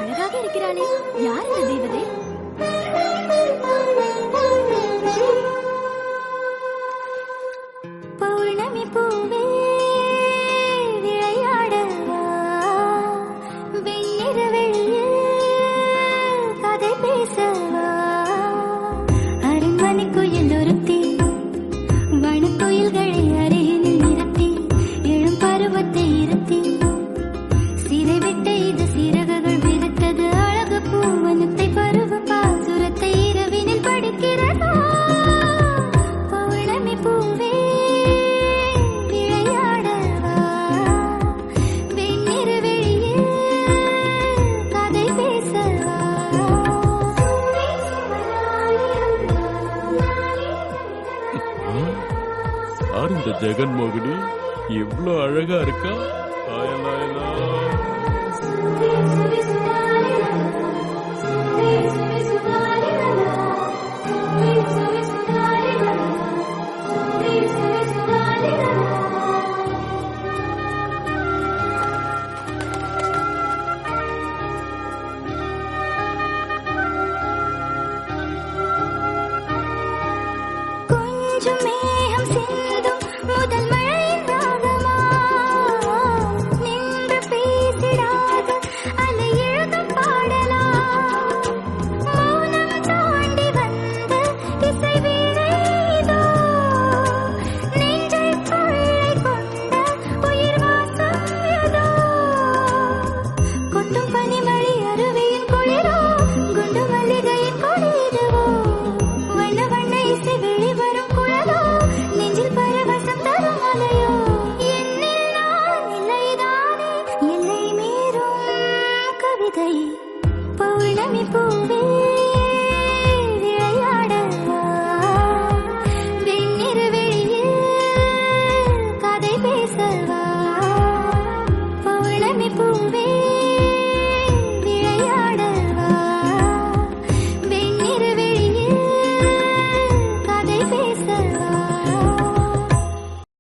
அழகாக இருக்கிறாளே யார் இந்த தேவதை பௌர்ணமி பூவே விளையாடவா வெண்ணிற வெளியில் கதை பேசவா அரண்மனை குயில் ஒருத்தி வனக்குயில்களை அருகினில் நிறுத்தி எழும் பருவத்தை இருத்தி சிறைவிட்ட இது சிறகுகள் விரித்தது அழகு பூவனத்தை பருவ பாசுரத்தை இரவினில் படிக்கிறதா பௌர்ணமி பூவே விளையாடவா வெண்ணிற வெளியில் கதை பேசவா யார் இந்த ஜெகன்மோகினி இவ்ளோ அழகா இருக்கா ஆயலாயலா. சுவி